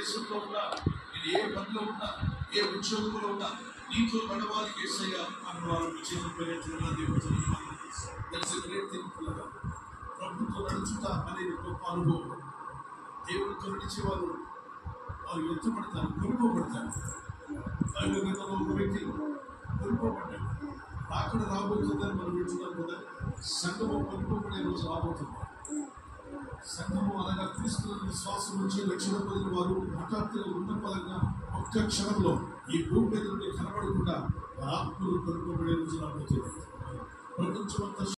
దేశంలో ఉన్నా నేను ఏ పనిలో ఉన్నా ఏ ఉద్యోగంలో ఉన్నా నీతో నడవాలి ఏసయ్య అని వారు విజయం పెరిగిన దేవుడు దట్స్ గ్రేట్ థింగ్ ప్రభుత్వం నడుచుట అనేది గొప్ప అనుభవం దేవుడితో నడిచే వారు వారు ఎత్తుపడతారు కొనుక్కోబడతారు బయలు గతంలో ఒక వ్యక్తి కొనుక్కోబడ్డాడు రాకడ రాబోతుందని మనం వింటున్నాం కదా సంఘము కొనుక్కోబడే రోజు రాబోతుంది సంఘము అనగా క్రీస్తు విశ్వాసం నుంచి రక్షణ పొందిన వారు హఠాత్తుగా ఉన్న పరంగా ఒక్క క్షణంలో ఈ భూమి మీద నుండి కనబడకుండా వారి ఆత్మలు కొనుక్కోబడే రోజు రాబోతుంది ప్రపంచమంతా